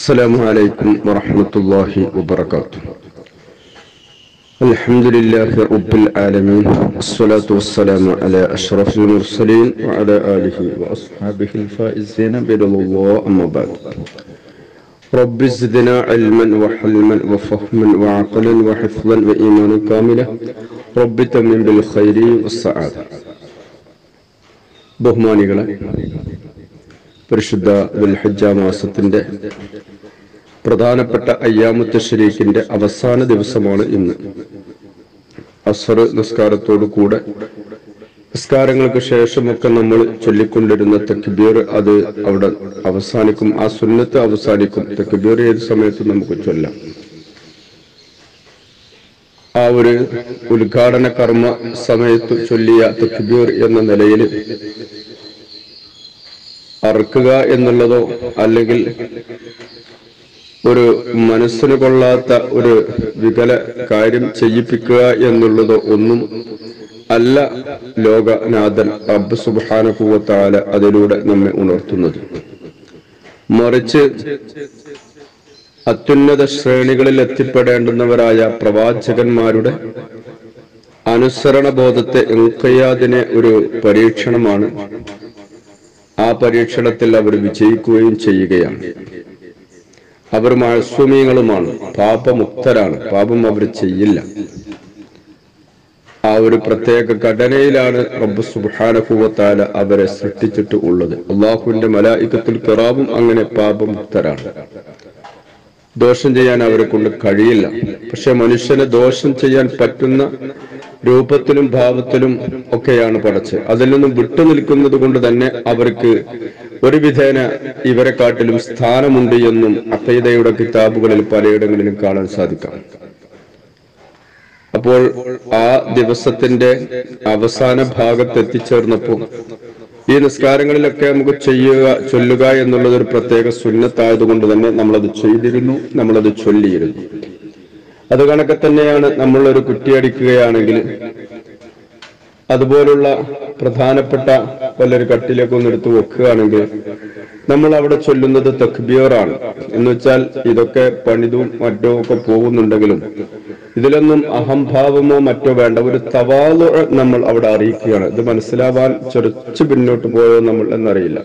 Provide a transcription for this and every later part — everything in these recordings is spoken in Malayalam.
السلام عليكم ورحمة الله وبركاته الحمد لله رب العالمين والصلاة والسلام على أشرف المرسلين وعلى آله وأصحابه الفائزين برضا الله أما بعد رب زدنا علما وحلما وفهما وعقلا وحفظا وإيمانا كاملا رب تمن بالخير والسعادة ബഹുമാനികളെ പരിശുദ്ധ ദുൽഹജ്ജ മാസത്തിന്റെ പ്രധാനപ്പെട്ട അയ്യാമുത്ത ഷരീഖിന്റെ അവസാന ദിവസമാണ് ഇന്ന് അസർ നിസ്കാരത്തോടു കൂടെ നിസ്കാരങ്ങൾക്ക് ശേഷമൊക്കെ നമ്മൾ ചൊല്ലിക്കൊണ്ടിരുന്ന തക്ബീർ അത് അവിടെ അവസാനിക്കും ആ സുന്നത്ത് അവസാനിക്കും തക്ബീർ ഏത് സമയത്തും നമുക്ക് ചൊല്ലാം ആ ഒരു ഉദ്ഘാടന കർമ്മ സമയത്ത് ചൊല്ലിയ തക്ബീർ എന്ന നിലയിൽ അറുക്കുക എന്നുള്ളതോ അല്ലെങ്കിൽ ഒരു മനസ്സിന് കൊള്ളാത്ത ഒരു വികല കാര്യം ചെയ്യിപ്പിക്കുക എന്നുള്ളതോ ഒന്നും അല്ല ലോകനാഥൻ റബ്ബ് സുബാനുഭൂവത്താല അതിലൂടെ നമ്മെ ഉണർത്തുന്നത് മറിച്ച് അത്യുന്നത ശ്രേണികളിൽ എത്തിപ്പെടേണ്ടുന്നവരായ പ്രവാചകന്മാരുടെ അനുസരണ ബോധത്തെ എങ്കയ്യാതിനെ ഒരു പരീക്ഷണമാണ് ആ പരീക്ഷണത്തിൽ അവർ വിജയിക്കുകയും ചെയ്യുകയാണ് അവർ മാസൂമിയങ്ങളുമാണ് പാപമുക്തരാണ് പാപം അവർ ചെയ്യില്ല ആ ഒരു പ്രത്യേക ഘടനയിലാണ് റബ്ബ് സുബാനഹുവത്താല അവരെ സൃഷ്ടിച്ചിട്ട് ഉള്ളത് അള്ളാഹുവിന്റെ മലായിക്കത്തിൽ കിറാവും അങ്ങനെ പാപമുക്തരാണ് ദോഷം ചെയ്യാൻ അവരെ കൊണ്ട് കഴിയില്ല പക്ഷെ മനുഷ്യന് ദോഷം ചെയ്യാൻ പറ്റുന്ന രൂപത്തിലും ഭാവത്തിലും ഒക്കെയാണ് പടച്ച് അതിൽ നിന്നും വിട്ടുനിൽക്കുന്നത് കൊണ്ട് തന്നെ അവർക്ക് ഒരു വിധേന ഇവരെ കാട്ടിലും സ്ഥാനമുണ്ട് എന്നും അക്കൈതയുടെ കിതാബുകളിൽ പലയിടങ്ങളിലും കാണാൻ സാധിക്കാം അപ്പോൾ ആ ദിവസത്തിന്റെ അവസാന ഭാഗത്ത് എത്തിച്ചേർന്നപ്പോൾ ഈ നിസ്കാരങ്ങളിലൊക്കെ നമുക്ക് ചെയ്യുക ചൊല്ലുക എന്നുള്ളത് ഒരു പ്രത്യേക സുന്നത്തായതുകൊണ്ട് തന്നെ നമ്മളത് ചെയ്തിരുന്നു നമ്മളത് ചൊല്ലിയിരുന്നു അത് കണക്കെ തന്നെയാണ് നമ്മൾ ഒരു കുറ്റിയടിക്കുകയാണെങ്കിൽ അതുപോലുള്ള പ്രധാനപ്പെട്ട വല്ലൊരു കട്ടിലേക്ക് ഒന്ന് എടുത്ത് വെക്കുകയാണെങ്കിൽ നമ്മൾ അവിടെ ചൊല്ലുന്നത് തക്ബീറാണ് എന്ന് വെച്ചാൽ ഇതൊക്കെ പണിതും മറ്റോ ഒക്കെ പോകുന്നുണ്ടെങ്കിലും ഇതിലൊന്നും അഹംഭാവമോ മറ്റോ വേണ്ട ഒരു തവാലു നമ്മൾ അവിടെ അറിയിക്കുകയാണ് ഇത് മനസ്സിലാവാൻ ചെറുച്ച് പിന്നോട്ട് പോയോ നമ്മൾ എന്നറിയില്ല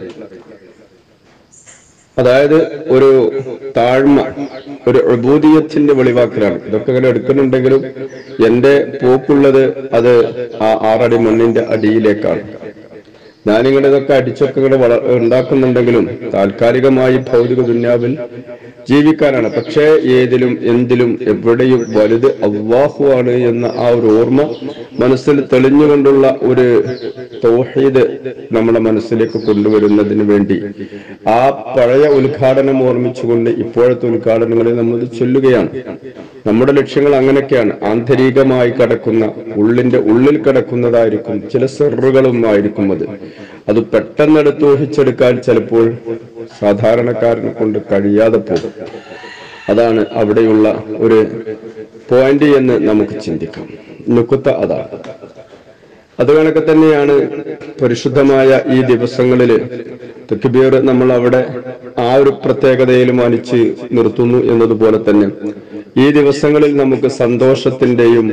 അതായത് ഒരു താഴ്മ ഒരു അബൂദിയത്തിന്റെ വെളിവാക്കലാണ് ഇതൊക്കെ ഇങ്ങനെ എടുക്കുന്നുണ്ടെങ്കിലും എന്റെ പോക്കുള്ളത് അത് ആ ആറടി മണ്ണിന്റെ അടിയിലേക്കാണ് ഞാനിങ്ങനെ ഇതൊക്കെ അടിച്ചൊക്കെ ഇങ്ങനെ വള ഉണ്ടാക്കുന്നുണ്ടെങ്കിലും താൽക്കാലികമായി ഭൗതിക ദുന്യാവിൽ ജീവിക്കാനാണ് പക്ഷേ ഏതിലും എന്തിലും എവിടെയും വലുത് അള്ളാഹുവാണ് എന്ന ആ ഒരു ഓർമ്മ മനസ്സിൽ തെളിഞ്ഞുകൊണ്ടുള്ള ഒരു തൗഹീദ് നമ്മുടെ മനസ്സിലേക്ക് കൊണ്ടുവരുന്നതിന് വേണ്ടി ആ പഴയ ഉദ്ഘാടനം ഓർമ്മിച്ചുകൊണ്ട് ഇപ്പോഴത്തെ ഉദ്ഘാടനങ്ങളിൽ നമ്മൾ ചൊല്ലുകയാണ് നമ്മുടെ ലക്ഷ്യങ്ങൾ അങ്ങനെയൊക്കെയാണ് ആന്തരികമായി കിടക്കുന്ന ഉള്ളിന്റെ ഉള്ളിൽ കിടക്കുന്നതായിരിക്കും ചില സെറുകളും ആയിരിക്കും അത് അത് പെട്ടെന്നെടുത്ത് ഊഹിച്ചെടുക്കാൻ ചിലപ്പോൾ സാധാരണക്കാരനെ കൊണ്ട് കഴിയാതെ പോകും അതാണ് അവിടെയുള്ള ഒരു പോയിന്റ് എന്ന് നമുക്ക് ചിന്തിക്കാം നുക്കുത്ത അതാണ് അത് കണക്കെ തന്നെയാണ് പരിശുദ്ധമായ ഈ ദിവസങ്ങളിൽ തെക്കുബീർ നമ്മൾ അവിടെ ആ ഒരു പ്രത്യേകതയിൽ മാനിച്ച് നിർത്തുന്നു എന്നതുപോലെ തന്നെ ഈ ദിവസങ്ങളിൽ നമുക്ക് സന്തോഷത്തിന്റെയും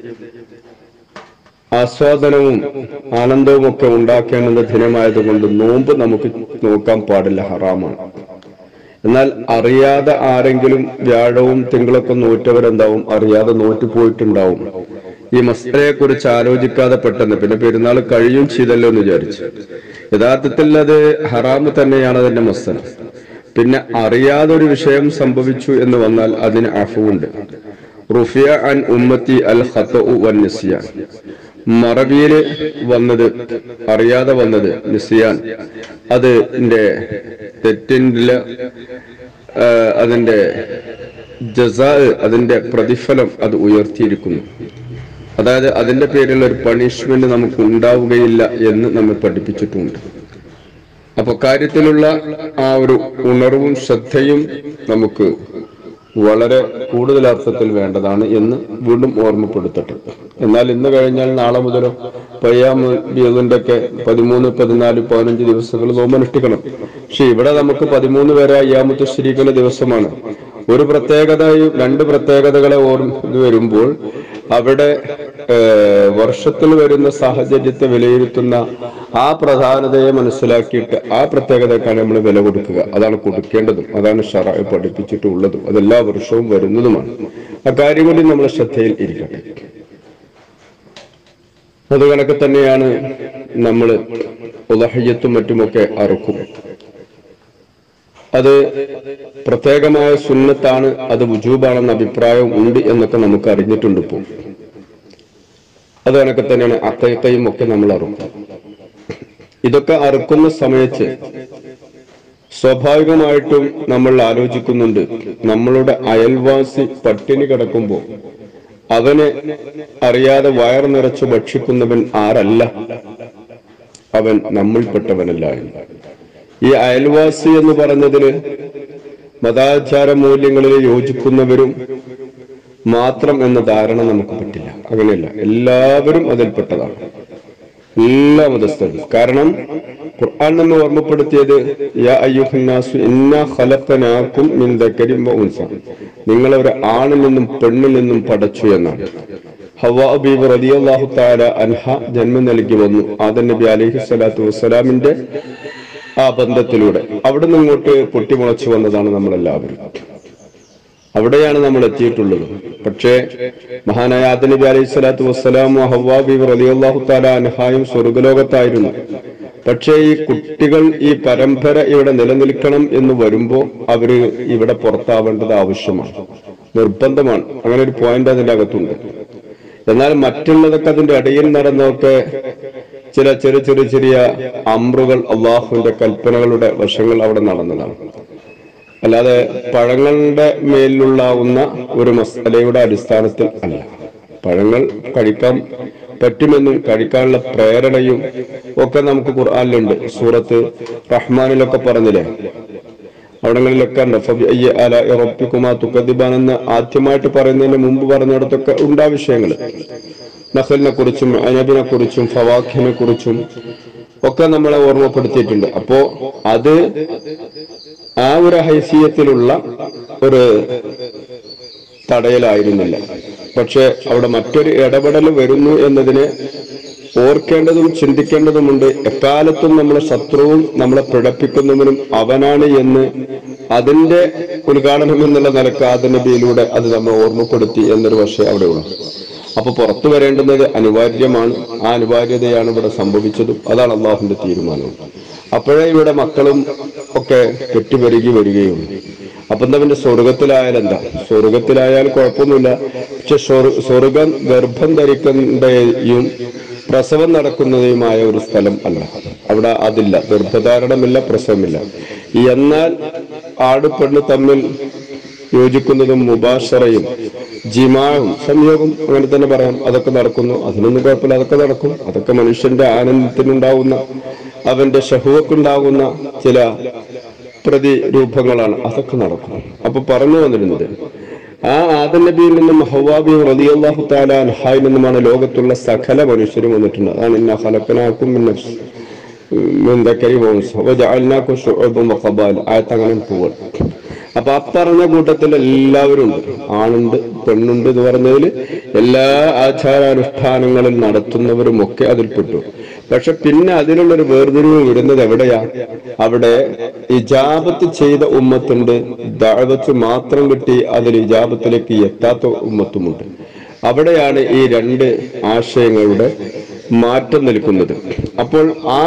ആസ്വാദനവും ആനന്ദവും ഒക്കെ ഉണ്ടാക്കേണ്ടുന്ന ദിനമായതുകൊണ്ട് നോമ്പ് നമുക്ക് നോക്കാൻ പാടില്ല ഹറാമാണ് എന്നാൽ അറിയാതെ ആരെങ്കിലും വ്യാഴവും തിങ്കളൊക്കെ നോറ്റവരെന്താവും അറിയാതെ നോറ്റു പോയിട്ടുണ്ടാവും ഈ മസ്തയെ കുറിച്ച് ആലോചിക്കാതെ പെട്ടെന്ന് പിന്നെ പെരുന്നാൾ കഴിയും ചെയ്തല്ലോ എന്ന് വിചാരിച്ചു യഥാർത്ഥത്തിൽ അത് ഹറാമ് തന്നെയാണ് അതിന്റെ മസ്തന പിന്നെ അറിയാതെ ഒരു വിഷയം സംഭവിച്ചു എന്ന് വന്നാൽ അതിന് അഫുണ്ട് റുഫിയ അൻ ഉമ്മത്തി അൽ ഖത്തഉ വൻ നിസിയാൻ മറവിയില് വന്നത് അറിയാതെ വന്നത് നിസിയാൻ അത് തെറ്റിന്റെ അതിന്റെ ജസാ അതിന്റെ പ്രതിഫലം അത് ഉയർത്തിയിരിക്കുന്നു അതായത് അതിന്റെ പേരിൽ ഒരു പണിഷ്മെന്റ് നമുക്ക് ഉണ്ടാവുകയില്ല എന്ന് നമ്മെ പഠിപ്പിച്ചിട്ടുണ്ട് അപ്പൊ കാര്യത്തിലുള്ള ആ ഒരു ഉണർവും ശ്രദ്ധയും നമുക്ക് വളരെ കൂടുതൽ അർത്ഥത്തിൽ വേണ്ടതാണ് എന്ന് വീണ്ടും ഓർമ്മപ്പെടുത്തട്ടെ എന്നാൽ ഇന്ന് കഴിഞ്ഞാൽ നാളെ മുതലോ പയ്യാമതിന്റെ ഒക്കെ പതിമൂന്ന് പതിനാല് പതിനഞ്ച് ദിവസങ്ങൾ നോമ്പനുഷ്ഠിക്കണം പക്ഷെ ഇവിടെ നമുക്ക് പതിമൂന്ന് പേരെ അയ്യാമത്ത് ശരീക്കുന്ന ദിവസമാണ് ഒരു പ്രത്യേകതയും രണ്ട് പ്രത്യേകതകളെ ഓർമ്മ ഇത് വരുമ്പോൾ അവിടെ ഏഹ്, വർഷത്തിൽ വരുന്ന സാഹചര്യത്തെ വിലയിരുത്തുന്ന ആ പ്രധാനതയെ മനസ്സിലാക്കിയിട്ട് ആ പ്രത്യേകതക്കാണ് നമ്മൾ വില കൊടുക്കുക അതാണ് കൊടുക്കേണ്ടതും അതാണ് ഷറായി പഠിപ്പിച്ചിട്ടുള്ളതും അതെല്ലാ വർഷവും വരുന്നതുമാണ് ആ കാര്യം കൂടി നമ്മളെ ശ്രദ്ധയിൽ ഇരിക്കട്ടെ അത് കണക്ക് തന്നെയാണ് നമ്മൾ ഉദഹയ്യത്തും മറ്റുമൊക്കെ അറുക്കും അത് പ്രത്യേകമായ സുന്നത്താണ് അത് വുജൂബാണെന്ന അഭിപ്രായം ഉണ്ട് എന്നൊക്കെ നമുക്ക് അറിഞ്ഞിട്ടുണ്ട് ഇപ്പോൾ അത് കണക്ക് തന്നെയാണ് അക്കൈക്കയും ഒക്കെ നമ്മൾ അറുക്കും ഇതൊക്കെ അറുക്കുന്ന സമയത്ത് സ്വാഭാവികമായിട്ടും നമ്മൾ ആലോചിക്കുന്നുണ്ട് നമ്മളുടെ അയൽവാസി പട്ടിണി കിടക്കുമ്പോൾ അവന് അറിയാതെ വയർ നിറച്ച് ഭക്ഷിക്കുന്നവൻ ആരല്ല അവൻ നമ്മിൽപ്പെട്ടവനല്ല എന്ന്. ഈ അയൽവാസി എന്ന് പറഞ്ഞതില് മതാചാര മൂല്യങ്ങളിൽ യോജിക്കുന്നവരും മാത്രം എന്ന ധാരണ നമുക്ക് പറ്റില്ല അങ്ങനെയല്ല എല്ലാവരും അതിൽപ്പെട്ടതാണ് എല്ലാ മതസ്ഥരും കാരണം ഖുർആൻ നമ്മെ ഓർമ്മപ്പെടുത്തിയത് യാ അയ്യുഹന്നാസു ഇന്നാ ഖലഖനാകും മിൻ ദക്കരിൻ വ ഉൻസ നിങ്ങളെ ഒരു ആണിൽ നിന്നും പെണ്ണിൽ നിന്നും പടച്ചു എന്നാണ് ഹവ്വാ ബീബ് റളിയല്ലാഹു തആല അൻഹ ജന്മം നൽകി വന്നു ആദം നബി അലൈഹി സ്വലാത്തു വസ്സലാമിന്റെ ആ ബന്ധത്തിലൂടെ അവിടെ നിന്ന് ഇങ്ങോട്ട് പൊട്ടിമുളച്ചു വന്നതാണ് നമ്മളെല്ലാവരും അവിടെയാണ് നമ്മൾ എത്തിയിട്ടുള്ളത് പക്ഷേ മഹാനായ ആദം നബി അലൈഹി സ്വലാത്തു വസ്സലാമും ഹവ്വാ ബീബ് റളിയല്ലാഹു തആല അൻഹായും സ്വർഗലോകത്തായിരുന്നു പക്ഷേ ഈ കുട്ടികൾ ഈ പരമ്പര ഇവിടെ നിലനിൽക്കണം എന്ന് വരുമ്പോ അവര് ഇവിടെ പുറത്താവേണ്ടത് ആവശ്യമാണ് നിർബന്ധമാണ് അങ്ങനെ ഒരു പോയിന്റ് അതിന്റെ അകത്തുണ്ട് എന്നാൽ മറ്റുള്ളതൊക്കെ അതിന്റെ ഇടയിൽ നടന്നൊക്കെ ചില ചെറിയ ചെറിയ ചെറിയ അമ്രുകൾ അള്ളാഹുവിന്റെ കൽപ്പനകളുടെ വശങ്ങൾ അവിടെ നടന്നതാണ് അല്ലാതെ പഴങ്ങളുടെ മേലിലുള്ളാവുന്ന ഒരു മസാലയുടെ അടിസ്ഥാനത്തിൽ അല്ല പഴങ്ങൾ കഴിക്കാൻ പറ്റുമെന്നും കഴിക്കാനുള്ള പ്രേരണയും ഒക്കെ നമുക്ക് ഖുർആനിലുണ്ട് സൂറത്ത് റഹ്മാനിലൊക്കെ പറഞ്ഞില്ലേ അവിടങ്ങളിലൊക്കെ ഉണ്ട് ഫബിഅയ്യി ആലാഇ റബ്ബിക്കുമാ തുകദ്ദിബാൻ എന്ന് ആദ്യമായിട്ട് പറയുന്നതിന് മുമ്പ് പറഞ്ഞിടത്തൊക്കെ ഉണ്ടാ വിഷയങ്ങൾ നഖലിനെ കുറിച്ചും അനബിനെ കുറിച്ചും ഫവാഖിനെ കുറിച്ചും ഒക്കെ നമ്മളെ ഓർമ്മപ്പെടുത്തിയിട്ടുണ്ട് അപ്പോ അത് ആ ഒരു ഹൈസിയത്തിലുള്ള ഒരു തടയലായിരുന്നില്ല പക്ഷെ അവിടെ മറ്റൊരു ഇടപെടൽ വരുന്നു എന്നതിനെ ഓർക്കേണ്ടതും ചിന്തിക്കേണ്ടതുമുണ്ട് എക്കാലത്തും നമ്മളെ ശത്രുവും നമ്മളെ പിഴപ്പിക്കുന്നവനും അവനാണ് എന്ന് അതിന്റെ ഉദ്ഘാടനം എന്നുള്ള നിലക്ക് ആദ്യ നബിയിലൂടെ അത് നമ്മൾ ഓർമ്മപ്പെടുത്തി എന്നൊരു പക്ഷേ അവിടെ ഉള്ളു അപ്പൊ പുറത്തു വരേണ്ടുന്നത് അനിവാര്യമാണ് ആ അനിവാര്യതയാണ് ഇവിടെ സംഭവിച്ചതും അതാണ് അള്ളാഹുന്റെ തീരുമാനവും അപ്പോഴേ ഇവിടെ മക്കളും ഒക്കെ കെട്ടിവരുകി വരികയുള്ളൂ അപ്പൊ എന്താ പിന്നെ സ്വർഗത്തിലായാൽ എന്താ സ്വർഗത്തിലായാൽ കുഴപ്പമൊന്നുമില്ല പക്ഷെ സ്വർ- സ്വർഗം ഗർഭം ധരിക്കുന്നതും പ്രസവം നടക്കുന്നതുമായ ഒരു സ്ഥലം അല്ല അവിടെ അതില്ല ഗർഭധാരണമില്ല പ്രസവമില്ല എന്നാൽ ആട് പെണ്ണ് തമ്മിൽ യോജിക്കുന്നതും മുബാഷറയും ജിമാവും സംയോഗം അങ്ങനെ തന്നെ പറയാം അതൊക്കെ നടക്കുന്നു അതിനൊന്നും കുഴപ്പമില്ല അതൊക്കെ നടക്കും അതൊക്കെ മനുഷ്യന്റെ ആനന്ദത്തിനുണ്ടാവുന്ന അവന്റെ ഷഹുവക്കുണ്ടാകുന്ന ചില പ്രതിരൂപങ്ങളാണ് അതൊക്കെ നടക്കും അപ്പൊ പറഞ്ഞു വന്നിരുന്നത് ആ ആദം നബിയിൽ നിന്നും ഹവാബി റളിയല്ലാഹു തആല അൻഹായിൽ നിന്നുമാണ് ലോകത്തുള്ള സകല മനുഷ്യരും വന്നിട്ടുണ്ട് അതാണ് ഇന്ന ഖലഖനാകും മിൻ നഫ്സ് മിൻ ദക്കരി വ ഉൻസ വജഅൽനാകും ശുഉബൻ വഖബാൽ ആയത്ത് അങ്ങനെ പോവുക അപ്പൊ അപ്പറഞ്ഞ കൂട്ടത്തിൽ എല്ലാവരും ഉണ്ട് ആണുണ്ട് പെണ്ണുണ്ട് എന്ന് പറഞ്ഞതിൽ എല്ലാ ആചാരാനുഷ്ഠാനങ്ങളിൽ നടത്തുന്നവരും ഒക്കെ അതിൽപ്പെട്ടു പക്ഷെ പിന്നെ അതിനുള്ളൊരു വേർതിരിവ് വരുന്നത് എവിടെയാ അവിടെ ഇജാബത്ത് ചെയ്ത ഉമ്മത്തുണ്ട് ദാവത്ത് മാത്രം കിട്ടി അതിൽ ഇജാബത്തിലേക്ക് എത്താത്ത ഉമ്മത്തുമുണ്ട് അവിടെയാണ് ഈ രണ്ട് ആശയങ്ങളുടെ മാറ്റം നിൽക്കുന്നത് അപ്പോൾ ആ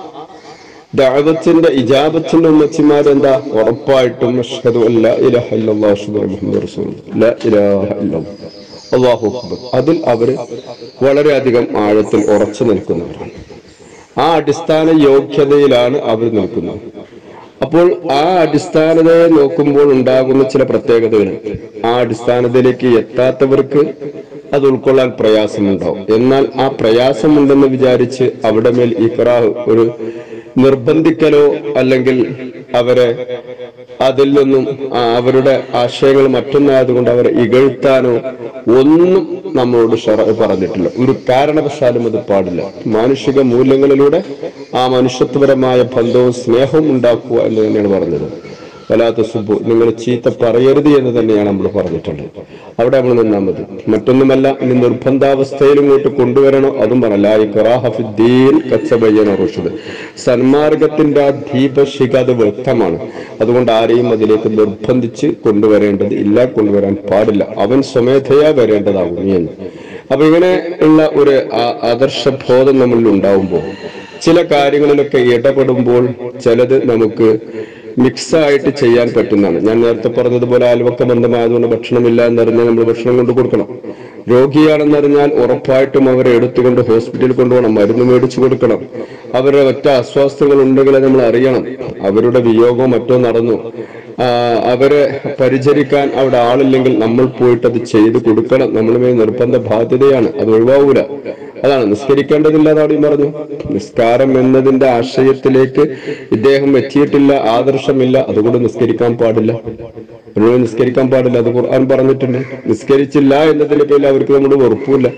ദഅവത്തിന്റെ ഇജാബത്തിന്റെ ഉമ്മച്ചിമാരെന്താ ഉറപ്പായിട്ടും അഷ്ഹദു അൻ ലാ ഇലാഹ ഇല്ലല്ലാഹു അഷ്ഹദു അന്ന മുഹമ്മദ് റസൂലുള്ളാഹ് ലാ ഇലാഹ ഇല്ലല്ലാഹ് അല്ലാഹു അക്ബർ അതിൽ അവര് വളരെയധികം ആഴത്തിൽ ഉറച്ചു നിൽക്കുന്നവരാണ് ആ അടിസ്ഥാന യോഗ്യതയിലാണ് അവർ നിൽക്കുന്നത് അപ്പോൾ ആ അടിസ്ഥാനതയെ നോക്കുമ്പോൾ ഉണ്ടാകുന്ന ചില പ്രത്യേകതകൾ ആ അടിസ്ഥാനതയിലേക്ക് എത്താത്തവർക്ക് അത് ഉൾക്കൊള്ളാൻ പ്രയാസമുണ്ടാവും എന്നാൽ ആ പ്രയാസമുണ്ടെന്ന് വിചാരിച്ച് അവിടെ മേൽ ഇക്രാഹ് ഒരു നിർബന്ധിക്കലോ അല്ലെങ്കിൽ അവരെ അതിൽ നിന്നും ആ, അവരുടെ ആശയങ്ങൾ മറ്റൊന്നായതുകൊണ്ട് അവരെ ഇകഴ്ത്താനോ ഒന്നും നമ്മളോട് ഷറ പറഞ്ഞിട്ടില്ല ഒരു കാരണവശാലും അത് പാടില്ല മാനുഷിക മൂല്യങ്ങളിലൂടെ ആ മനുഷ്യത്വപരമായ ബന്ധവും സ്നേഹവും ഉണ്ടാക്കുക എന്ന് തന്നെയാണ് പറഞ്ഞത് വലാത്ത സുബു നിങ്ങൾ ചീത്ത പറയരുത് എന്ന് തന്നെയാണ് നമ്മൾ പറഞ്ഞിട്ടുള്ളത് അവിടെ നമ്മൾ നിന്നാൽ മതി മറ്റൊന്നുമല്ല ഇനി നിർബന്ധാവസ്ഥയിൽ ഇങ്ങോട്ട് കൊണ്ടുവരണോ അതും പറഞ്ഞല്ല ഈ ഖുറാഹഫിദ്ദീൻ കച്ചബയ്യന റുഷദ് സന്മാർഗത്തിന്റെ ആ ദീപശിഖ അത് വ്യക്തമാണ് അതുകൊണ്ട് ആരെയും അതിലേക്ക് നിർബന്ധിച്ച് കൊണ്ടുവരേണ്ടത് ഇല്ല കൊണ്ടുവരാൻ പാടില്ല അവൻ സ്വമേധയാ വരേണ്ടതാകും എന്ന് അപ്പൊ ഇങ്ങനെ ഉള്ള ഒരു ആ- ആദർശബോധം നമ്മളിൽ ഉണ്ടാവുമ്പോൾ ചില കാര്യങ്ങളിലൊക്കെ ഇടപെടുമ്പോൾ ചിലത് നമുക്ക് മിക്സ് ആയിട്ട് ചെയ്യാൻ പറ്റുന്നതാണ് ഞാൻ നേരത്തെ പറഞ്ഞതുപോലെ അയൽവക്ക ബന്ധമായതുകൊണ്ട് ഭക്ഷണമില്ല എന്നറിഞ്ഞാൽ നമ്മൾ ഭക്ഷണം കൊണ്ട് കൊടുക്കണം രോഗിയാണെന്നറിഞ്ഞാൽ ഉറപ്പായിട്ടും അവരെ എടുത്തുകൊണ്ട് ഹോസ്പിറ്റലിൽ കൊണ്ടുപോകണം മരുന്ന് മേടിച്ചു കൊടുക്കണം അവരുടെ ഒറ്റ അസ്വാസ്ഥകൾ ഉണ്ടെങ്കിൽ അത് നമ്മൾ അറിയണം അവരുടെ വിയോഗമോ മറ്റോ നടന്നു ആ, അവരെ പരിചരിക്കാൻ അവിടെ ആളില്ലെങ്കിൽ നമ്മൾ പോയിട്ട് അത് ചെയ്തു കൊടുക്കണം നമ്മളുമേ നിർബന്ധ ബാധ്യതയാണ് അത് ഒഴിവാവൂല അതാണ് നിസ്കരിക്കേണ്ടതില്ല എന്നവിടെയും പറഞ്ഞു നിസ്കാരം എന്നതിന്റെ ആശയത്തിലേക്ക് ഇദ്ദേഹം എത്തിയിട്ടില്ല ആദർശമില്ല അതുകൊണ്ട് നിസ്കരിക്കാൻ പാടില്ല മുഴുവൻ നിസ്കരിക്കാൻ പാടില്ല അത് ഖുർആൻ പറഞ്ഞിട്ടുണ്ട് നിസ്കരിച്ചില്ല എന്നതിന്റെ പേരിൽ അവർക്ക് നമ്മുടെ വെറുപ്പില്ല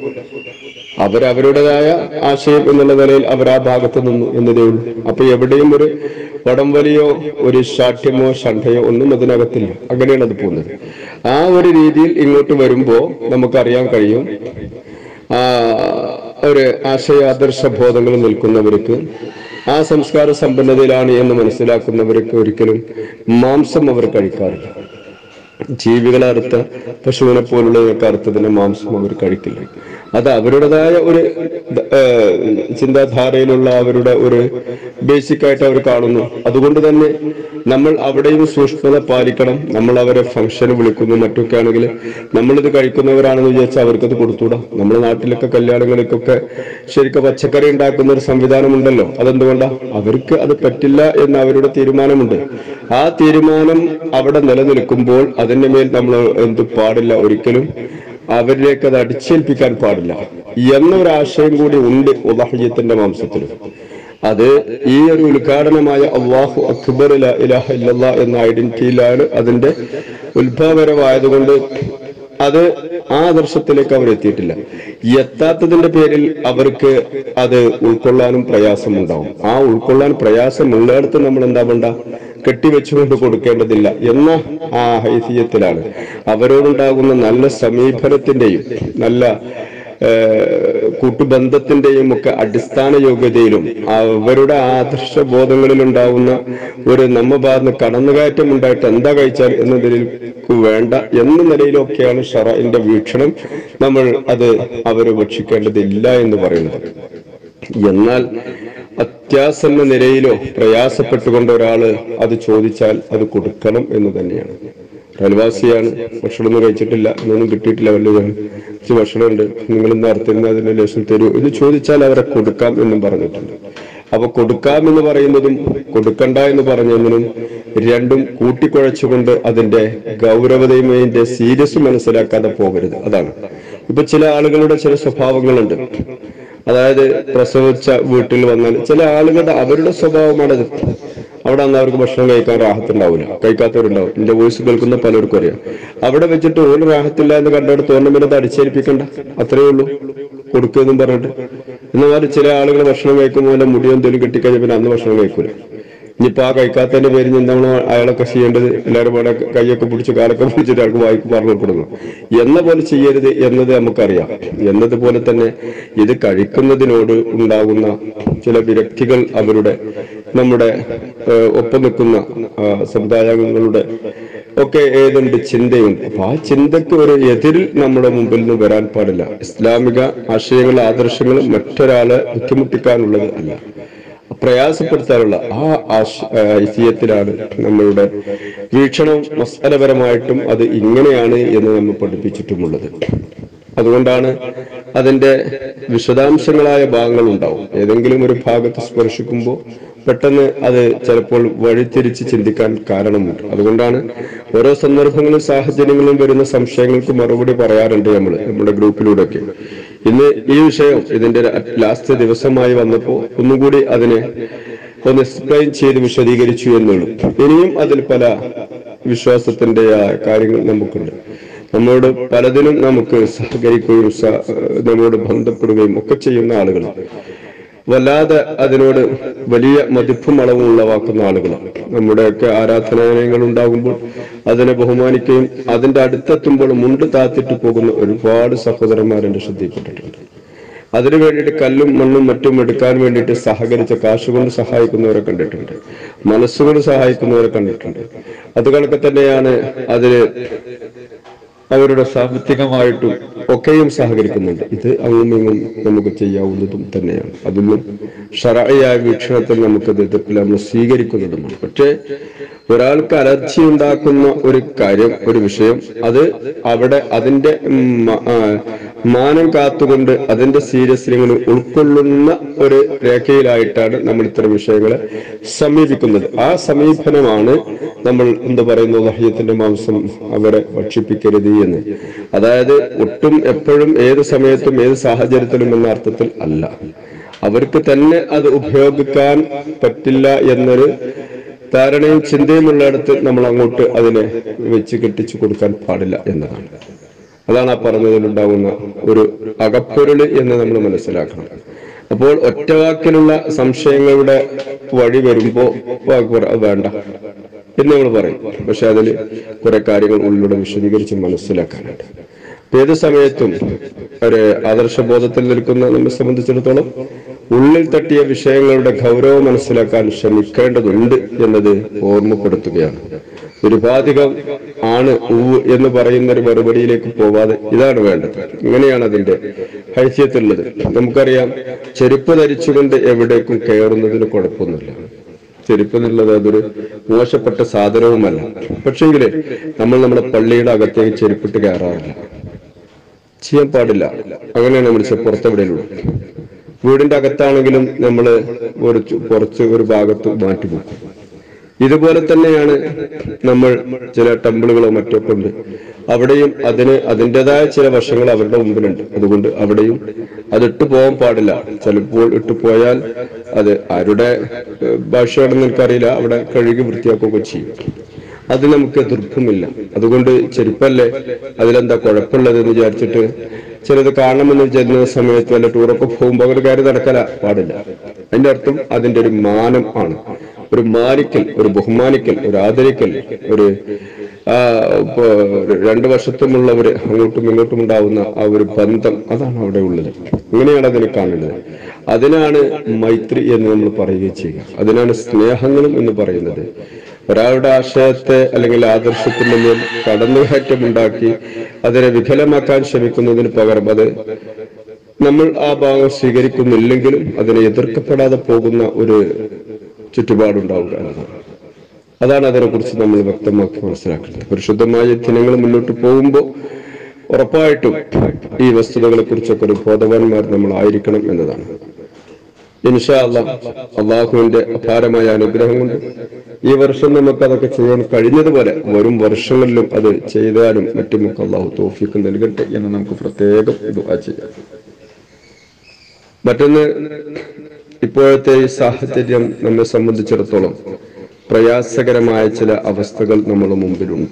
അവരവരുടേതായ ആശയം എന്നുള്ള നിലയിൽ അവർ ആ ഭാഗത്ത് നിന്നു എന്നതേ ഉള്ളൂ അപ്പൊ എവിടെയും ഒരു വടംവലിയോ ഒരു ശാഠ്യമോ ഷണ്ഠയോ ഒന്നും അതിനകത്തില്ല അങ്ങനെയാണ് അത് പോകുന്നത് ആ ഒരു രീതിയിൽ ഇങ്ങോട്ട് വരുമ്പോ നമുക്കറിയാൻ കഴിയും ആ ഒരു ആശയ ആദർശ ബോധങ്ങൾ നിൽക്കുന്നവർക്ക് ആ സംസ്കാര സമ്പന്നതയിലാണ് എന്ന് മനസ്സിലാക്കുന്നവർക്ക് ഒരിക്കലും മാംസം അവർ കഴിക്കാറില്ല ജീവികളെ അറുത്ത പശുവിനെ പോലുള്ളതൊക്കെ അറുത്തതിന്റെ മാംസം അവർ കഴിക്കില്ല അത് അവരുടേതായ ഒരു ഏഹ്, ചിന്താധാരയിലുള്ള അവരുടെ ഒരു ബേസിക് ആയിട്ട് അവർ കാണുന്നു അതുകൊണ്ട് തന്നെ നമ്മൾ അവിടെയും സൂക്ഷ്മത പാലിക്കണം നമ്മൾ അവരെ ഫംഗ്ഷന് വിളിക്കുന്നു മറ്റൊക്കെ ആണെങ്കിൽ നമ്മളിത് കഴിക്കുന്നവരാണെന്ന് വിചാരിച്ചാൽ അവർക്കത് കൊടുത്തൂടാ നമ്മുടെ നാട്ടിലൊക്കെ കല്യാണങ്ങൾക്കൊക്കെ ശരിക്കും പച്ചക്കറി ഉണ്ടാക്കുന്ന ഒരു സംവിധാനമുണ്ടല്ലോ അതെന്തുകൊണ്ടാ അവർക്ക് അത് പറ്റില്ല എന്ന് അവരുടെ തീരുമാനമുണ്ട് ആ തീരുമാനം അവിടെ നിലനിൽക്കുമ്പോൾ അതിന്റെ മേൽ നമ്മൾ എന്ത് പാടില്ല ഒരിക്കലും അവരിലേക്ക് അത് അടിച്ചേൽപ്പിക്കാൻ പാടില്ല എന്നൊരാശയം കൂടി ഉണ്ട് ഉദാഹയത്തിന്റെ മാംസത്തിൽ അത് ഈ ഒരു ഉദ്ഘാടനമായ അള്ളാഹു അക്ബർ ലാ ഇലാഹ ഇല്ലല്ലാ എന്ന ഐഡന്റിറ്റിയിലാണ് അതിന്റെ ഉത്ഭവപരമായതുകൊണ്ട് അത് ആ ആദർശത്തിലേക്ക് അവർ എത്തിയിട്ടില്ല എത്താത്തതിന്റെ പേരിൽ അവർക്ക് അത് ഉൾക്കൊള്ളാനും പ്രയാസമുണ്ടാവും ആ ഉൾക്കൊള്ളാൻ പ്രയാസമുള്ളിടത്ത് നമ്മൾ എന്താ വേണ്ട കെട്ടിവെച്ചുകൊണ്ട് കൊടുക്കേണ്ടതില്ല എന്ന ആ ഹൈസിയത്തിലാണ് അവരോടുണ്ടാകുന്ന നല്ല സമീപനത്തിന്റെയും നല്ല ഏഹ്, കൂട്ടുബന്ധത്തിന്റെയും ഒക്കെ അടിസ്ഥാന യോഗ്യതയിലും അവരുടെ ആദർശ ബോധങ്ങളിൽ ഉണ്ടാവുന്ന ഒരു നമ്മ ഭാഗത്ത് കടന്നുകയറ്റം ഉണ്ടായിട്ട് എന്താ കഴിച്ചാൽ എന്നതിൽ വേണ്ട എന്ന നിലയിലൊക്കെയാണ് ഷറഇന്റെ വീക്ഷണം നമ്മൾ അത് അവർ ഭക്ഷിക്കേണ്ടതില്ല എന്ന് പറയുന്നത് എന്നാൽ അത്യാസന്ന നിലയിലോ പ്രയാസപ്പെട്ടുകൊണ്ട് ഒരാള് അത് ചോദിച്ചാൽ അത് കൊടുക്കണം എന്ന് തന്നെയാണ് അയൽവാസിയാണ് ഭക്ഷണമൊന്നും കഴിച്ചിട്ടില്ല എന്നൊന്നും കിട്ടിയിട്ടില്ല വല്ലതാണ് കുറച്ച് ഭക്ഷണമുണ്ട് നിങ്ങൾ ഇന്ന് അർത്ഥിരുന്ന അതിന്റെ ലേശം തരൂ എന്ന് ചോദിച്ചാൽ അവരെ കൊടുക്കാം എന്നും പറഞ്ഞിട്ടുണ്ട് അപ്പൊ കൊടുക്കാം എന്ന് പറയുന്നതും കൊടുക്കണ്ട എന്ന് പറഞ്ഞതിനും രണ്ടും കൂട്ടിക്കുഴച്ചുകൊണ്ട് അതിന്റെ ഗൗരവതയും അതിന്റെ സീരിയസ് മനസ്സിലാക്കാതെ പോകരുത് അതാണ് ഇപ്പൊ ചില ആളുകളുടെ ചില സ്വഭാവങ്ങളുണ്ട് അതായത് പ്രസവിച്ച വീട്ടിൽ വന്നാൽ ചില ആളുകളുടെ അവരുടെ സ്വഭാവമാണത് അവിടെ അന്ന് അവർക്ക് ഭക്ഷണം കഴിക്കാൻ റാഹത്തുണ്ടാവില്ല കഴിക്കാത്തവരുണ്ടാവും എന്റെ വോയിസ് കേൾക്കുന്ന പലർക്കും അറിയാം അവിടെ വെച്ചിട്ട് ഒരു റാഹത്തില്ല എന്ന് കണ്ടെടുത്ത് ഓർണമെങ്കിൽ അത് അടിച്ചേൽപ്പിക്കണ്ട അത്രേ ഉള്ളൂ കൊടുക്കുമെന്നും പറഞ്ഞിട്ട് എന്നാൽ ചില ആളുകൾ ഭക്ഷണം കഴിക്കുമ്പോൾ വല്ല മുടി എന്തെങ്കിലും കിട്ടിക്കഴിഞ്ഞാൽ പിന്നെ അന്ന് ഭക്ഷണം കഴിക്കൂല ഇനിയിപ്പോ ആ കഴിക്കാത്തതിന്റെ പേരിൽ എന്താണ് അയാളൊക്കെ ചെയ്യേണ്ടത് എല്ലാവരും കൂടെ കൈയൊക്കെ പിടിച്ച് കാലൊക്കെ പിടിച്ചിട്ട് അയാൾക്ക് വായിക്ക് പറഞ്ഞു കൊടുക്കണം എന്ന പോലെ ചെയ്യരുത് എന്നത് നമുക്കറിയാം എന്നതുപോലെ തന്നെ ഇത് കഴിക്കുന്നതിനോട് ഉണ്ടാകുന്ന ചില വിരക്തികൾ അവരുടെ നമ്മുടെ ഏഹ്, ഒപ്പം നിൽക്കുന്ന ആ, സമുദായങ്ങളുടെ ഒക്കെ ഏതുണ്ട് ചിന്തയുണ്ട് അപ്പൊ ആ ചിന്തക്ക് ഒരു എതിരിൽ നമ്മുടെ മുമ്പിൽ നിന്ന് വരാൻ പാടില്ല ഇസ്ലാമിക ആശയങ്ങൾ ആദർശങ്ങൾ മറ്റൊരാളെ ബുദ്ധിമുട്ടിക്കാനുള്ളത് അല്ല പ്രയാസപ്പെടുത്താനുള്ള ആ ആശ- ആ ഐതിഹ്യത്തിലാണ് നമ്മളുടെ വീക്ഷണം മസാലപരമായിട്ടും അത് ഇങ്ങനെയാണ് എന്ന് നമ്മൾ പഠിപ്പിച്ചിട്ടുമുള്ളത് അതുകൊണ്ടാണ് അതിന്റെ വിശദാംശങ്ങളായ ഭാഗങ്ങൾ ഉണ്ടാവും ഏതെങ്കിലും ഒരു ഭാഗത്ത് സ്പർശിക്കുമ്പോൾ പെട്ടെന്ന് അത് ചിലപ്പോൾ വഴിതിരിച്ച് ചിന്തിക്കാൻ കാരണമുണ്ട് അതുകൊണ്ടാണ് ഓരോ സന്ദർഭങ്ങളും സാഹചര്യങ്ങളും വരുന്ന സംശയങ്ങൾക്ക് മറുപടി പറയാറുണ്ട് നമ്മൾ നമ്മുടെ ഗ്രൂപ്പിലൂടെയൊക്കെ ഇന്ന് ഈ വിഷയം ഇതിന്റെ ലാസ്റ്റ് ദിവസമായി വന്നപ്പോൾ ഒന്നുകൂടി അതിനെ ഒന്ന് എക്സ്പ്ലെയിൻ ചെയ്ത് വിശദീകരിച്ചു എന്നുള്ളൂ ഇനിയും അതിൽ പല വിശ്വാസത്തിന്റെ ആ, കാര്യങ്ങൾ നമുക്കുണ്ട് നമ്മോട് പലതിനും നമുക്ക് സഹകരിക്കുകയും സ- നമ്മോട് ബന്ധപ്പെടുകയും ഒക്കെ ചെയ്യുന്ന ആളുകളാണ് വല്ലാതെ അതിനോട് വലിയ മതിപ്പും അളവും ഉളവാക്കുന്ന ആളുകളാണ് നമ്മുടെയൊക്കെ ആരാധനാലയങ്ങൾ ഉണ്ടാകുമ്പോൾ അതിനെ ബഹുമാനിക്കുകയും അതിന്റെ അടുത്തെത്തുമ്പോൾ മുണ്ട് താത്തിട്ട് പോകുന്ന ഒരുപാട് സഹോദരന്മാരെന്റെ ശ്രദ്ധയിൽപ്പെട്ടിട്ടുണ്ട് അതിനു വേണ്ടിയിട്ട് കല്ലും മണ്ണും മറ്റും എടുക്കാൻ വേണ്ടിയിട്ട് സഹകരിച്ച കാശുകൊണ്ട് സഹായിക്കുന്നവരെ കണ്ടിട്ടുണ്ട് മനസ്സുകൊണ്ട് സഹായിക്കുന്നവരെ കണ്ടിട്ടുണ്ട് അതുകണക്കെ തന്നെയാണ് അതിന് അവരുടെ സാമ്പത്തികമായിട്ടും ഒക്കെയും സഹകരിക്കുന്നുണ്ട് ഇത് അങ്ങും ഇങ്ങും നമുക്ക് ചെയ്യാവുന്നതും തന്നെയാണ് അതൊന്നും ഷറായ വീക്ഷണത്തിൽ നമുക്കത് എതിർപ്പില്ല നമ്മൾ സ്വീകരിക്കുന്നതുമാണ് പക്ഷേ ഒരാൾക്ക് അലർജി ഉണ്ടാക്കുന്ന ഒരു കാര്യം ഒരു വിഷയം അത് അവിടെ അതിന്റെ ഉം, മ- ആ, മാനം കാത്തുകൊണ്ട് അതിന്റെ സീരിയസ്ലിങ്ങൾ ഉൾക്കൊള്ളുന്ന ഒരു രേഖയിലായിട്ടാണ് നമ്മൾ ഇത്തരം വിഷയങ്ങളെ സമീപിക്കുന്നത് ആ സമീപനമാണ് നമ്മൾ എന്താ പറയുന്നത് വഹ്യത്തിന്റെ മാംസം അവരെ ഭക്ഷിപ്പിക്കരുത് എന്ന് അതായത് ഒട്ടും എപ്പോഴും ഏത് സമയത്തും ഏത് സാഹചര്യത്തിലും എന്ന അർത്ഥത്തിൽ അല്ല അവർക്ക് തന്നെ അത് ഉപയോഗിക്കാൻ പറ്റില്ല എന്നൊരു ധാരണയും ചിന്തയും ഉള്ളിടത്ത് നമ്മൾ അങ്ങോട്ട് അതിനെ വെച്ച് കെട്ടിച്ചു കൊടുക്കാൻ പാടില്ല എന്നതാണ് അതാണ് ആ പറഞ്ഞതിലുണ്ടാകുന്ന ഒരു അകപ്പൊരുള് എന്ന് നമ്മൾ മനസ്സിലാക്കണം അപ്പോൾ ഒറ്റവാക്കിലുള്ള സംശയങ്ങളുടെ വഴി വരുമ്പോ വാക്ക് പറ- അത് വേണ്ട എന്ന് നമ്മൾ പറയും പക്ഷെ അതിൽ കുറെ കാര്യങ്ങൾ ഉള്ളിലൂടെ വിശദീകരിച്ച് മനസ്സിലാക്കാനുണ്ട് അപ്പൊ ഏത് സമയത്തും ഒരു ആദർശബോധത്തിൽ നിൽക്കുന്ന നമ്മെ സംബന്ധിച്ചിടത്തോളം ഉള്ളിൽ തട്ടിയ വിഷയങ്ങളുടെ ഗൗരവം മനസ്സിലാക്കാൻ ശ്രമിക്കേണ്ടതുണ്ട് എന്നത് ഓർമ്മപ്പെടുത്തുകയാണ് നിരുപാധികം ആണ് ഉവ് എന്ന് പറയുന്ന ഒരു മറുപടിയിലേക്ക് പോവാതെ ഇതാണ് വേണ്ടത് ഇങ്ങനെയാണ് അതിന്റെ ഹൈസ്യത്തുള്ളത് നമുക്കറിയാം ചെരുപ്പ് ധരിച്ചുകൊണ്ട് എവിടേക്കും കയറുന്നതിന് കുഴപ്പമൊന്നുമില്ല ചെരുപ്പ് എന്നുള്ളത് അതൊരു മോശപ്പെട്ട സാധനവുമല്ല പക്ഷെങ്കിൽ നമ്മൾ നമ്മുടെ പള്ളിയുടെ അകത്തേക്ക് ചെരുപ്പിട്ട് കയറാറില്ല ചെയ്യാൻ പാടില്ല അങ്ങനെയാണ് നമ്മൾ ചെ- പുറത്തെവിടെയുള്ളൂ വീടിന്റെ അകത്താണെങ്കിലും നമ്മൾ ഒരു ചു- കുറച്ച് ഒരു ഭാഗത്ത് മാറ്റിപ്പോകും ഇതുപോലെ തന്നെയാണ് നമ്മൾ ചില ടെമ്പിളുകളോ മറ്റോ ഒക്കെ ഉണ്ട് അവിടെയും അതിന് അതിൻ്റെതായ ചില വശങ്ങൾ അവരുടെ മുമ്പിലുണ്ട് അതുകൊണ്ട് അവിടെയും അത് ഇട്ടു പോകാൻ പാടില്ല ചിലപ്പോൾ ഇട്ടു പോയാൽ അത് ആരുടെ ഏഹ്, ഭാഷയാണെന്ന് എനിക്കറിയില്ല അവിടെ കഴുകി വൃത്തിയാക്കുകയൊക്കെ ചെയ്യും അത് നമുക്ക് എതിർപ്പുമില്ല അതുകൊണ്ട് ചെരുപ്പല്ലേ അതിലെന്താ കുഴപ്പമുള്ളത് എന്ന് വിചാരിച്ചിട്ട് ചിലത് കാണണമെന്ന് ചെല്ലുന്ന സമയത്ത് വല്ല ടൂറൊക്കെ പോകുമ്പോൾ ഒരു കാര്യം നടക്കല പാടില്ല അതിന്റെ അർത്ഥം അതിന്റെ ഒരു മാനം ആണ് ഒരു മാനിക്കൽ ഒരു ബഹുമാനിക്കൽ ഒരു ആദരിക്കൽ ഒരു ആ, ഇപ്പൊ രണ്ടു വശത്തുമുള്ളവര് അങ്ങോട്ടും ഇങ്ങോട്ടും ഉണ്ടാവുന്ന ആ ഒരു ബന്ധം അതാണ് അവിടെ ഉള്ളത് ഇങ്ങനെയാണ് അതിനെ കാണേണ്ടത് അതിനാണ് മൈത്രി എന്ന് നമ്മൾ പറയുകയും ചെയ്യുക അതിനാണ് സ്നേഹങ്ങളും എന്ന് പറയുന്നത് ഒരാളുടെ ആശയത്തെ അല്ലെങ്കിൽ ആദർശത്തിന്റെ മേൽ കടന്നുകയറ്റം ഉണ്ടാക്കി അതിനെ വിഫലമാക്കാൻ ശ്രമിക്കുന്നതിന് പകരം അത് നമ്മൾ ആ ഭാഗം സ്വീകരിക്കുന്നില്ലെങ്കിലും അതിനെ എതിർക്കപ്പെടാതെ പോകുന്ന ഒരു ചുറ്റുപാടുണ്ടാവുക എന്നതാണ് അതാണ് അതിനെക്കുറിച്ച് നമ്മൾ വ്യക്തമാക്കി മനസ്സിലാക്കുന്നത് പരിശുദ്ധമായ ദിനങ്ങൾ മുന്നോട്ട് പോകുമ്പോൾ ഉറപ്പായിട്ടും ഈ വസ്തുതകളെ കുറിച്ചൊക്കെ ഒരു ബോധവാന്മാർ നമ്മൾ ആയിരിക്കണം എന്നതാണ് ഇൻഷാ അല്ലാ അള്ളാഹുവിന്റെ അപാരമായ അനുഗ്രഹം കൊണ്ട് ഈ വർഷം നമുക്ക് അതൊക്കെ ചെയ്യാൻ കഴിഞ്ഞതുപോലെ വരും വർഷങ്ങളിലും അത് ചെയ്താലും മറ്റുമൊക്കെ അള്ളാഹു തോഫിക്ക് നൽകട്ടെ എന്ന് നമുക്ക് പ്രത്യേകം ദുആ ചെയ്യാം മറ്റൊന്ന് ഇപ്പോഴത്തെ ഈ സാഹചര്യം നമ്മെ സംബന്ധിച്ചിടത്തോളം പ്രയാസകരമായ ചില അവസ്ഥകൾ നമ്മുടെ മുമ്പിലുണ്ട്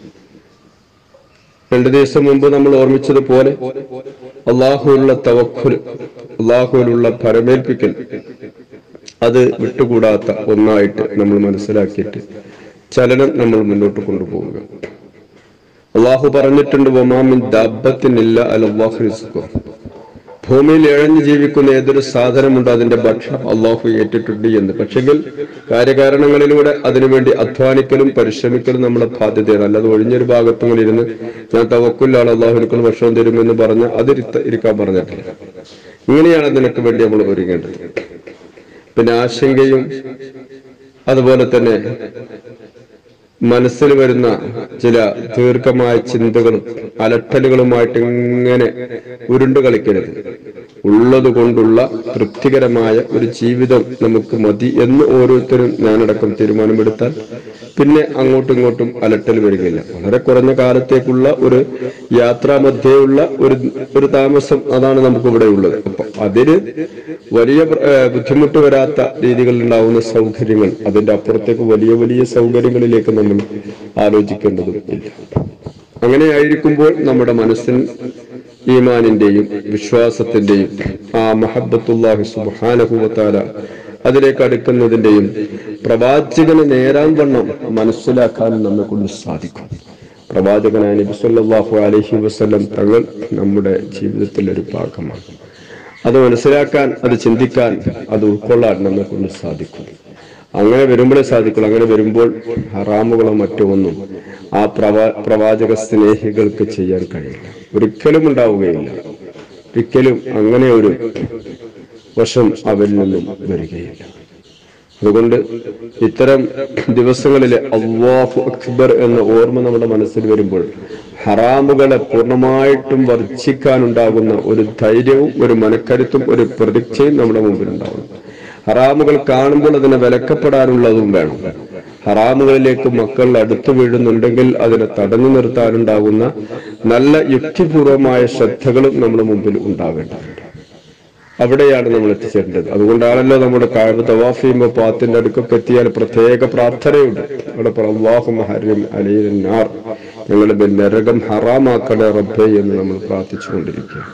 രണ്ടു ദിവസം മുമ്പ് നമ്മൾ ഓർമ്മിച്ചതുപോലെ അള്ളാഹുവിലുള്ള തവക്കുൽ അള്ളാഹുവിലുള്ള പരമേൽപ്പിക്കൽ അത് വിട്ടുകൂടാത്ത ഒന്നായിട്ട് നമ്മൾ മനസ്സിലാക്കിയിട്ട് ചലനം നമ്മൾ മുന്നോട്ട് കൊണ്ടുപോവുക അള്ളാഹു പറഞ്ഞിട്ടുണ്ട് ഒമാമിൻ ദാബത്തിനില്ല അലല്ലാഹു റിസ്ഖുഹു. ഭൂമിയിൽ ഇഴഞ്ഞു ജീവിക്കുന്ന ഏതൊരു സാധനമുണ്ടോ അതിന്റെ ഭക്ഷണം അള്ളാഹു ഏറ്റിട്ടുണ്ട് എന്ന് പക്ഷെങ്കിൽ കാര്യകാരണങ്ങളിലൂടെ അതിനുവേണ്ടി അധ്വാനിക്കലും പരിശ്രമിക്കലും നമ്മുടെ ബാധ്യതയാണ് അല്ലാതെ ഒഴിഞ്ഞൊരു ഭാഗത്തും ഇരുന്ന് ഞാൻ തവക്കുല്ലാണ് അള്ളാഹു എനിക്കുള്ള ഭക്ഷണം തരുമെന്ന് പറഞ്ഞ് അതിരുത്ത ഇരിക്കാൻ പറഞ്ഞിട്ടില്ല ഇങ്ങനെയാണ് അതിനൊക്കെ വേണ്ടി നമ്മൾ ഒരുങ്ങേണ്ടത് പിന്നെ ആശങ്കയും അതുപോലെ തന്നെ മനസ്സിൽ വരുന്ന ചില ദീർഘമായ ചിന്തകളും അലട്ടലുകളുമായിട്ട് ഇങ്ങനെ ഉരുണ്ടു കളിക്കരുത് ഉള്ളത് കൊണ്ടുള്ള തൃപ്തികരമായ ഒരു ജീവിതം നമുക്ക് മതി എന്ന് ഓരോരുത്തരും ഞാനടക്കം തീരുമാനമെടുത്താൽ പിന്നെ അങ്ങോട്ടും ഇങ്ങോട്ടും അലട്ടൽ വരികയില്ല വളരെ കുറഞ്ഞ കാലത്തേക്കുള്ള ഒരു യാത്രാ മധ്യേയുള്ള ഒരു ഒരു താമസം അതാണ് നമുക്ക് ഇവിടെ ഉള്ളത് അപ്പൊ അതിന് വലിയ ഏഹ്, ബുദ്ധിമുട്ട് വരാത്ത രീതികളിൽ ഉണ്ടാവുന്ന സൗകര്യങ്ങൾ അതിന്റെ അപ്പുറത്തേക്ക് വലിയ വലിയ സൗകര്യങ്ങളിലേക്ക് നമ്മൾ ആലോചിക്കേണ്ടതും ഇല്ല അങ്ങനെ ആയിരിക്കുമ്പോൾ നമ്മുടെ മനസ്സിന് ഈമാനിന്റെയും വിശ്വാസത്തിന്റെയും ആ മഹബത്തുല്ലാഹി സുബാനഹുവത്താല അതിലേക്ക് അടുക്കുന്നതിന്റെയും പ്രവാചകന് നേരാൻ വണ്ണം മനസ്സിലാക്കാൻ നമ്മെ കൊണ്ട് സാധിക്കും പ്രവാചകനായ നബി സല്ലല്ലാഹു അലൈഹി വസല്ലം തങ്ങൾ നമ്മുടെ ജീവിതത്തിൽ ഒരു ഭാഗമാണ് അത് മനസ്സിലാക്കാൻ അത് ചിന്തിക്കാൻ അത് ഉൾക്കൊള്ളാൻ നമ്മെ കൊണ്ട് സാധിക്കും അങ്ങനെ വരുമ്പോഴേ സാധിക്കുള്ളൂ അങ്ങനെ വരുമ്പോൾ ഹറാമുകളോ മറ്റോ ഒന്നും ആ പ്രവാ പ്രവാചക സ്നേഹികൾക്ക് ചെയ്യാൻ കഴിയില്ല ഒരിക്കലും ഉണ്ടാവുകയില്ല ഒരിക്കലും അങ്ങനെ ഒരു വശം അവരിൽ നിന്നും വരികയില്ല അതുകൊണ്ട് ഇത്തരം ദിവസങ്ങളിലെ അള്ളാഹു അക്ബർ എന്ന ഓർമ്മ നമ്മുടെ മനസ്സിൽ വരുമ്പോൾ ഹറാമുകളെ പൂർണ്ണമായിട്ടും വർജിക്കാനുണ്ടാകുന്ന ഒരു ധൈര്യവും ഒരു മനക്കരുത്തും ഒരു പ്രതീക്ഷയും നമ്മുടെ മുമ്പിൽ ഉണ്ടാവും ഹറാമുകൾ കാണുമ്പോൾ അതിനെ വിലക്കപ്പെടാനുള്ളതും വേണം ഹറാമുകളിലേക്ക് മക്കൾ അടുത്തു വീഴുന്നുണ്ടെങ്കിൽ അതിനെ തടഞ്ഞു നിർത്താനുണ്ടാകുന്ന നല്ല യുക്തിപൂർവമായ ശ്രദ്ധകളും നമ്മുടെ മുമ്പിൽ ഉണ്ടാവേണ്ടതുണ്ട് അവിടെയാണ് നമ്മൾ എത്തിച്ചേരേണ്ടത് അതുകൊണ്ടാണല്ലോ നമ്മുടെ കാഴ്ച തവാഫ് ചെയ്യുമ്പോൾ പാത്തിന്റെ അടുക്കൊക്കെ എത്തിയാൽ പ്രത്യേക പ്രാർത്ഥനയുണ്ട് അവിടെ പറ അള്ളാഹു ഹരം അലീനാർ ഞങ്ങളുടെ മേൽ നരകം ഹറാമാക്കണേ റബ്ബേ എന്ന് നമ്മൾ പ്രാർത്ഥിച്ചുകൊണ്ടിരിക്കുക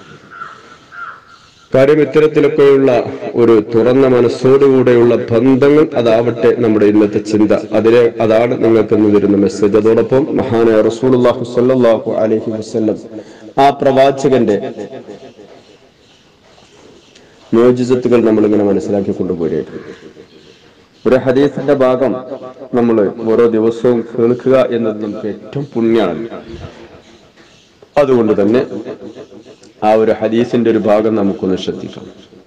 കാര്യം ഇത്തരത്തിലൊക്കെയുള്ള ഒരു തുറന്ന മനസ്സോടുകൂടെയുള്ള ബന്ധങ്ങൾ അതാവട്ടെ നമ്മുടെ ഇന്നത്തെ ചിന്ത അതിലെ അതാണ് നിങ്ങൾക്ക് ഇന്ന് വരുന്ന മെസ്സേജ് അതോടൊപ്പം മഹാനായ റസൂലുള്ളാഹി സ്വല്ലല്ലാഹു അലൈഹി വസല്ലം ആ പ്രവാചകന്റെ മോജിസത്തുകൾ നമ്മളിങ്ങനെ മനസ്സിലാക്കി കൊണ്ടുപോയിരുന്നു ഒരു ഹദീസിന്റെ ഭാഗം നമ്മൾ ഓരോ ദിവസവും കേൾക്കുക എന്നത് നമുക്ക് ഏറ്റവും പുണ്യമാണ് അതുകൊണ്ട് തന്നെ ആ ഒരു ഹദീസിന്റെ ഒരു ഭാഗം നമുക്കൊന്ന് ശ്രദ്ധിക്കാം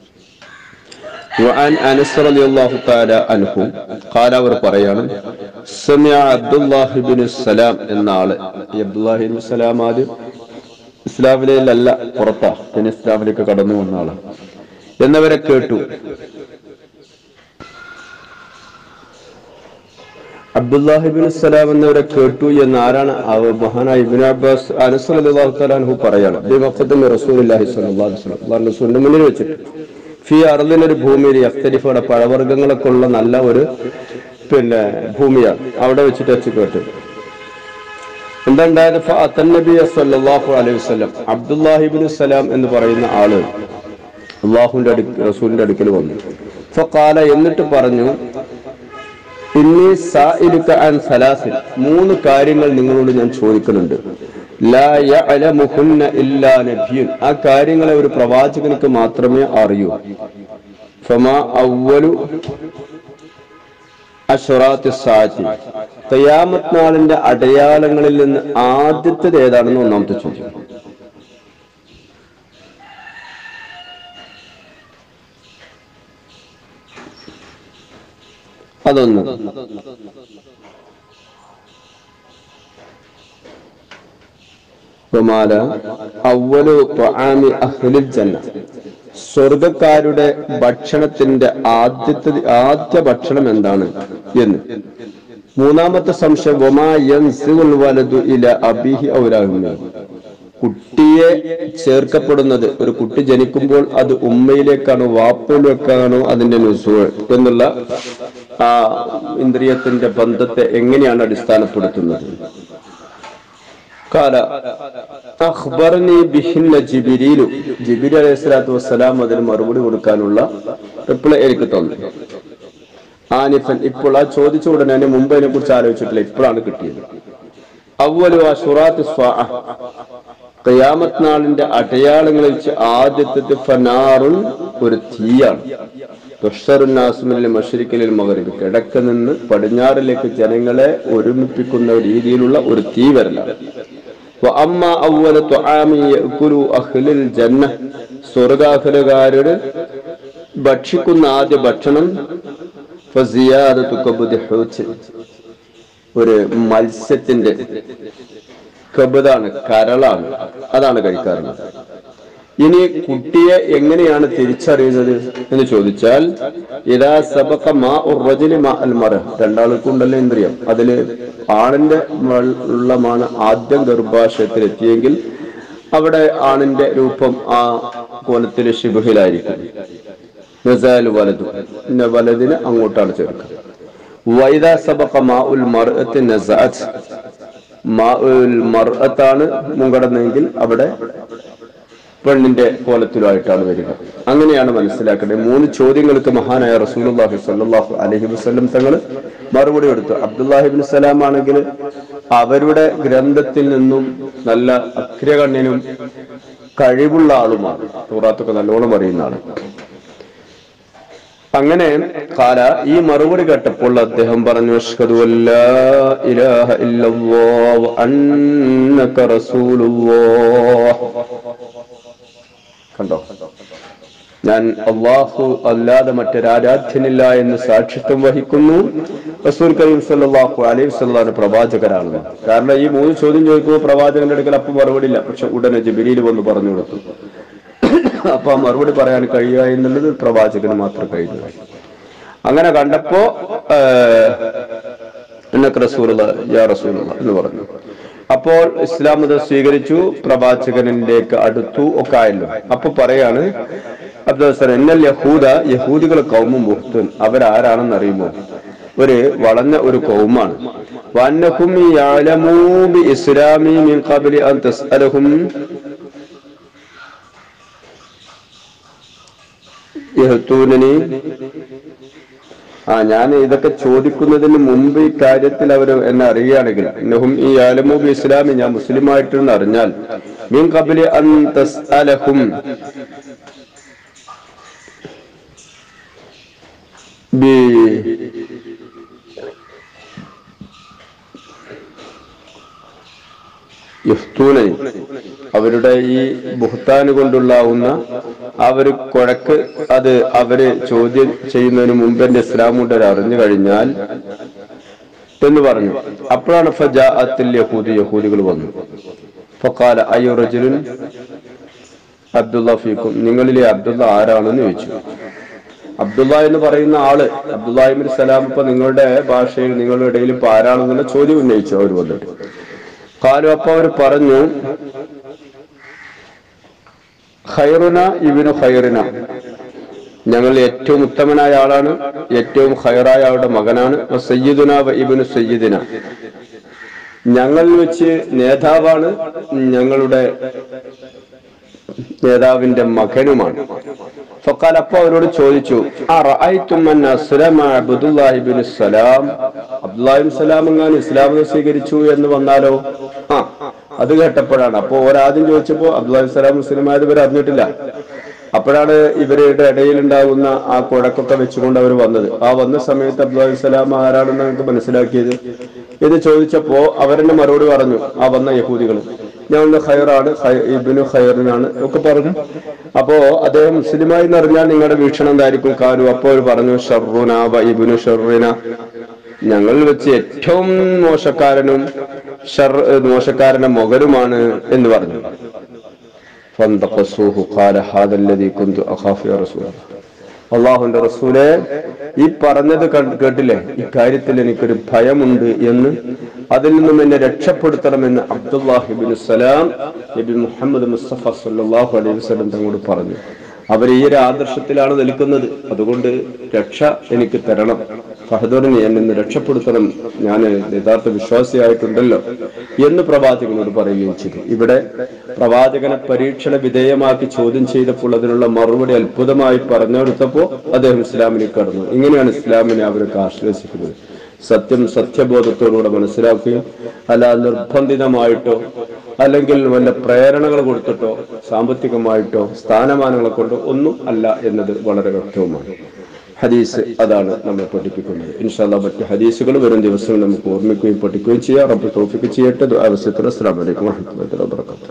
وعن انس رضي الله تعالى عنه قال അവർ പറയാണ് سمع عبد الله بن السلام എന്ന ആള് ഈ അബ്ദുല്ലാഹി ബിൻ സലാം ആദ്യം ഇസ്ലാമിലല്ല പുറത്താ പിന്നെ ഇസ്ലാമിലേക്ക് കടന്നു വന്ന ആള് എന്നവരെ കേട്ടു അബ്ദുല്ലാഹിബിൻ സലാം എന്നവരെ കേട്ടു എന്ന് ആരാണ് ആ മഹാനായ ഇബിൻ അബ്ബാസ് അനസ് റളിയല്ലാഹു തആല അൻഹു പറയാണ് ബി മഖദമി റസൂലുള്ളാഹി സ്വല്ലല്ലാഹു അലൈഹി വസല്ലം അല്ലാഹു റസൂലിന്റെ മുന്നിൽ വെച്ചിട്ട് ഫി അർദിൻ ഒരു ഭൂമിയിൽ യഫ്തരിഫയുടെ പഴവർഗ്ഗങ്ങളൊക്കെ ഉള്ള നല്ല ഒരു പിന്നെ ഭൂമിയാണ് അവിടെ വെച്ചിട്ട് വെച്ച് കേട്ടു എന്താ ഉണ്ടായത് ഫഅത്തൻ നബിയ സല്ലല്ലാഹു അലൈഹി വസല്ലം അബ്ദുല്ലാഹിബിൻ സലാം എന്ന് പറയുന്ന ആള് അള്ളാഹുവിന്റെ അടുക്ക് റസൂലിന്റെ അടുക്കൽ വന്നു ഫഖാല എന്നിട്ട് പറഞ്ഞു ഇന്നി സായിലുക അൻ സലാസിൻ മൂന്ന് കാര്യങ്ങൾ നിങ്ങളോട് ഞാൻ ചോദിക്കുന്നുണ്ട് ലാ യഅലമുഹുന്ന ഇല്ലാ നബിയുൻ ആ കാര്യങ്ങളെ ഒരു പ്രവാചകനുക്ക് മാത്രമേ അറിയൂ ഫമാ അവ്വലു അഷറാത്തി സാറ്റി ഖിയാമത്ത് നാളിന്റെ അടയാളങ്ങളിൽ നിന്ന് ആദ്യത്തേത് ഏതാണെന്ന് ഒന്നാമത്തെ ചോദ്യം അതൊന്ന് ബമാല അവലു ത്വആമി അഹ്ലിൽ ജന്ന സ്വർഗക്കാരുടെ ഭക്ഷണത്തിന്റെ ആദ്യത്തെ ആദ്യ ഭക്ഷണം എന്താണ് എന്ന് മൂന്നാമത്തെ സംശയം വമാ യൻസിഉൽ വലദു ഇല അബിഹി ഔ രാഹിമിഹി. കുട്ടിയെ ചേർക്കപ്പെടുന്നത് ഒരു കുട്ടി ജനിക്കുമ്പോൾ അത് ഉമ്മയിലേക്കാണോ വാപ്പയിലേക്കാണോ അതിന്റെ നുസൂൾ എന്നുള്ള ആ ഇന്ദ്രിയത്തിന്റെ ബന്ധത്തെ എങ്ങനെയാണ് അടിസ്ഥാനപ്പെടുത്തുന്നത് കാല അഖ്ബർനി ബിഹിന്ന ജിബിരിലു ജിബിരി അലൈഹി സ്വലാത്തു വസ്സലാം അതിന് മറുപടി കൊടുക്കാനുള്ള റിപ്ലൈ എനിക്ക് തന്നു ആനിഫൻ ഇപ്പോൾ ആ ചോദിച്ച ഉടനെ തന്നെ മുമ്പ് അതിനെ കുറിച്ച് ആലോചിച്ചിട്ടില്ല ഇപ്പോഴാണ് കിട്ടിയത് അവലു അഷുറാത്ത് സ്വാഅ ഖിയാമത്ത് നാളിന്റെ അടയാളങ്ങളിൽ വെച്ച് ആദ്യത്തെ ഫനാറുൻ ഒരു തീയാണ് തുഷറുന്നാസുമിലെ മഷരിക്കലിൽ മകരബ് കിഴക്ക് നിന്ന് പടിഞ്ഞാറിലേക്ക് ജനങ്ങളെ ഒരുമിപ്പിക്കുന്ന രീതിയിലുള്ള ഒരു തീ വരലാണ് وأما أول طعام يأكل أهل الجنة സ്വർഗാഹലുകാരുടെ ഭക്ഷിക്കുന്ന ആദ്യ ഭക്ഷണം ഫസിയാദത്തു കബ്ദി ഹൂത്ത് ഒരു മത്സ്യത്തിന്റെ കബതാണ് കരളാണ് അതാണ് കഴിക്കാറുള്ളത് ഇനി കുട്ടിയെ എങ്ങനെയാണ് തിരിച്ചറിയുന്നത് എന്ന് ചോദിച്ചാൽ ഇതാ സബക മാ ഉറജിലി മാ അൽ മറ രണ്ടാൾക്കുണ്ടല്ലോ ഇന്ദ്രിയം അതില് ആണിന്റെ വെള്ളമാണ് ആദ്യം ഗർഭാശയത്തിൽ എത്തിയെങ്കിൽ അവിടെ ആണിന്റെ രൂപം ആ കോലത്തിൽ ശിബുഹിലായിരിക്കും നസാൽ വലതു പിന്നെ വലതിന് അങ്ങോട്ടാണ് ചേർക്കുക വൈദ സബക മാ ഉൽ മർഅത്ത് നസഅത്ത് മാ ഉൽ മർഅത്താണ് മുൻകടന്നെങ്കിൽ അവിടെ പെണ്ണിന്റെ കോലത്തിലുമായിട്ടാണ് വരിക അങ്ങനെയാണ് മനസ്സിലാക്കേണ്ടത് മൂന്ന് ചോദ്യങ്ങൾക്ക് മഹാനായ റസൂലുള്ളാഹി സ്വല്ലല്ലാഹു അലൈഹി വസല്ലം തങ്ങൾ മറുപടി കൊടുത്തു അബ്ദുല്ലാഹിബിൻ സലാം ആണെങ്കിൽ അവരുടെ ഗ്രന്ഥത്തിൽ നിന്നും നല്ല അഗ്രഗണ്യനും കഴിവുള്ള ആളുമാണ് തൗറാത്തൊക്കെ നല്ലോണം അറിയുന്ന ആള് അങ്ങനെ കാല ഈ മറുപടി കേട്ടപ്പോൾ അദ്ദേഹം പറഞ്ഞു അഷ്ഹദു അല്ലാ ഇലാഹ ഇല്ലല്ലാഹ് അന്നക റസൂലുള്ളാഹ് കണ്ടോ ഞാൻ അള്ളാഹു അല്ലാതെ മറ്റൊരാരാധ്യനില്ല എന്ന് സാക്ഷിത്വം വഹിക്കുന്നു റസൂൽ കരീം സല്ലല്ലാഹു അലൈഹി വസല്ലം പ്രവാചകരാണെന്ന് കാരണം ഈ മൂന്ന് ചോദ്യം ചോദിക്കുമ്പോൾ പ്രവാചകന്റെ അടുക്കൽ അപ്പം മറുപടി ഇല്ല പക്ഷെ ഉടനെ ജിബിരിയിൽ വന്ന് പറഞ്ഞു കൊടുത്തു അപ്പൊ ആ മറുപടി പറയാൻ കഴിയുക എന്നുള്ളത് പ്രവാചകന് മാത്രം കഴിയുക അങ്ങനെ കണ്ടപ്പോ എന്നൊക്കെ റസൂലുള്ള യാ റസൂലുള്ള എന്ന് പറഞ്ഞു അപ്പോൾ ഇസ്ലാം മതം സ്വീകരിച്ചു പ്രവാചകനിലേക്ക് അടുത്തു ഒക്കെ ആയല്ലോ അപ്പൊ പറയാണ് അബ്ദുൽ എന്നൽ യഹൂദ യഹൂദികൾ കൗമും മുഹ്തുൻ അവരാരാണെന്ന് അറിയുമോ ഒരു വളഞ്ഞ ഒരു കൗമാണ് വന്നഹും യഅലമൂ ബി ഇസ്ലാമി മിൻ ഖബ്ലി അൻ തസ്അലഹും യഹ്തൂനനി ആ ഞാൻ ഇതൊക്കെ ചോദിക്കുന്നതിന് മുമ്പ് ഈ കാര്യത്തിൽ അവർ എന്നെ അറിയുകയാണെങ്കിൽ ഇന്നഹും ഈ ആലമൂബി ഇസ്ലാമി ഞാൻ മുസ്ലിം ആയിട്ടെന്ന് അറിഞ്ഞാൽ മീൻ കബിലി അൻ തസ്അലഹും ബി യുഫ്തൂനനി അവരുടെ ഈ ബുഹ്താന് കൊണ്ടുള്ളാവുന്ന ആ ഒരു കുഴക്ക് അത് അവര് ചോദ്യം ചെയ്യുന്നതിന് മുമ്പ് എന്റെ ഇസ്ലാമുണ്ട് അറിഞ്ഞു കഴിഞ്ഞാൽ എന്ന് പറഞ്ഞു അപ്പോഴാണ് ഫജാഅത്തിൽ യഹൂദി യഹൂദികൾ വന്നു ഫക്കാല അയ്യോ റജുലുൻ അബ്ദുള്ള ഫീക്കും നിങ്ങളിലെ അബ്ദുള്ള ആരാണെന്ന് ചോദിച്ചു അബ്ദുള്ള എന്ന് പറയുന്ന ആള് അബ്ദുല്ലാഹിബിൻ സലാം ഇപ്പൊ നിങ്ങളുടെ ഭാഷയിൽ നിങ്ങളുടെ ഇടയിൽ ഇപ്പൊ ആരാണെന്നുള്ള ചോദ്യം ഉന്നയിച്ചു അവർ വന്നിട്ട് കാലു അപ്പൊ അവർ പറഞ്ഞു ഖൈറുന ഇബിനു ഖൈറിന ഞങ്ങൾ ഏറ്റവും ഉത്തമനായ ആളാണ് ഏറ്റവും ഖൈറായ ആളുടെ മകനാണ് സയ്യിദുന വ ഇബിനു സയ്യിദിന ഞങ്ങളിൽ വെച്ച് നേതാവാണ് ഞങ്ങളുടെ നേതാവിന്റെ മകനുമാണ് ഫക്കാൽ അപ്പൊ അവരോട് ചോദിച്ചു സലാം അബ്ദുല്ലാഹിബിൻ സലാം എങ്ങാനും ഇസ്ലാമിനെ സ്വീകരിച്ചു എന്ന് വന്നാലോ ആ അത് കേട്ടപ്പോഴാണ് അപ്പൊ ഒരാദ്യം ചോദിച്ചപ്പോ അബ്ദുല്ലാഹിബിൻ സലാം മുസ്ലിം ആയത് ഇവർ അറിഞ്ഞിട്ടില്ല അപ്പോഴാണ് ഇവരുടെ ഇടയിൽ ഉണ്ടാകുന്ന ആ കുഴക്കൊക്കെ വെച്ചുകൊണ്ട് അവർ വന്നത് ആ വന്ന സമയത്ത് അബ്ദുല്ലാഹി സ്വലാം ആരാണെന്ന് നമുക്ക് മനസ്സിലാക്കിയത് ഇത് ചോദിച്ചപ്പോ അവരെന്നെ മറുപടി പറഞ്ഞു ആ വന്ന യഹൂദികൾ ഞാൻ ഖൈറാണ് ഖൈ- ഇബ്നു ഖൈറിനാണ് ഒക്കെ പറഞ്ഞു അപ്പോ അദ്ദേഹം മുസ്ലിമായി എന്ന് അറിഞ്ഞാൽ നിങ്ങളുടെ വീക്ഷണം എന്തായിരിക്കും കാരു അപ്പോൾ അവർ പറഞ്ഞു ഷർറുന വ ഇബ്നു ഷർറിന ഞങ്ങളിൽ വെച്ച് ഏറ്റവും മോശക്കാരനും ഷർ മോശക്കാരന്റെ മകനുമാണ് എന്ന് പറഞ്ഞു فانتقصوه قال هذا الذي كنت اخاف يا رسول الله അള്ളാഹുന്റെ റസൂലെ ഈ പറഞ്ഞത് കണ്ട് കേട്ടില്ലേ ഇക്കാര്യത്തിൽ എനിക്കൊരു ഭയമുണ്ട് എന്ന് അതിൽ നിന്നും എന്നെ രക്ഷപ്പെടുത്തണമെന്ന് അബ്ദുല്ലാഹിബിൻ സലാം നബി മുഹമ്മദ് മുസ്തഫ സല്ലാഹു അലൈഹി വസല്ലം തങ്ങളോട് പറഞ്ഞു അവർ ഈ ഒരു ആദർശത്തിലാണ് നിൽക്കുന്നത് അതുകൊണ്ട് രക്ഷ എനിക്ക് തരണം ഫഹദറിനെ എന്നെ ഒന്ന് രക്ഷപ്പെടുത്തണം ഞാൻ യഥാർത്ഥ വിശ്വാസിയായിട്ടുണ്ടല്ലോ എന്ന് പ്രവാചകനോട് പറയുകയും ചെയ്തു ഇവിടെ പ്രവാചകനെ പരീക്ഷണ വിധേയമാക്കി ചോദ്യം ചെയ്തപ്പോൾ അതിനുള്ള മറുപടി അത്ഭുതമായി പറഞ്ഞു കൊടുത്തപ്പോ അദ്ദേഹം ഇസ്ലാമിലേക്ക് കടന്നു ഇങ്ങനെയാണ് ഇസ്ലാമിനെ അവരൊക്കെ ആശ്ലേഷിക്കുന്നത് സത്യം സത്യബോധത്തോടുകൂടെ മനസ്സിലാക്കുകയും അല്ല നിർബന്ധിതമായിട്ടോ അല്ലെങ്കിൽ വല്ല പ്രേരണകൾ കൊടുത്തിട്ടോ സാമ്പത്തികമായിട്ടോ സ്ഥാനമാനങ്ങളെ കൊണ്ടോ ഒന്നും അല്ല എന്നത് വളരെ വ്യക്തവുമാണ് ഹദീസ് അതാണ് നമ്മെ പഠിപ്പിക്കുന്നത് ഇൻഷാല്ല മറ്റ് ഹദീസുകൾ വരും ദിവസങ്ങൾ നമുക്ക് ഓർമ്മിക്കുകയും പഠിക്കുകയും ചെയ്യാം റബ്ബ് തോഫിക്ക് ചെയ്യട്ടെ അവസരത്തിൽ അസ്ലാം വലൈക്കും വാഹമത്തുള്ളാഹി വബറകാതുഹു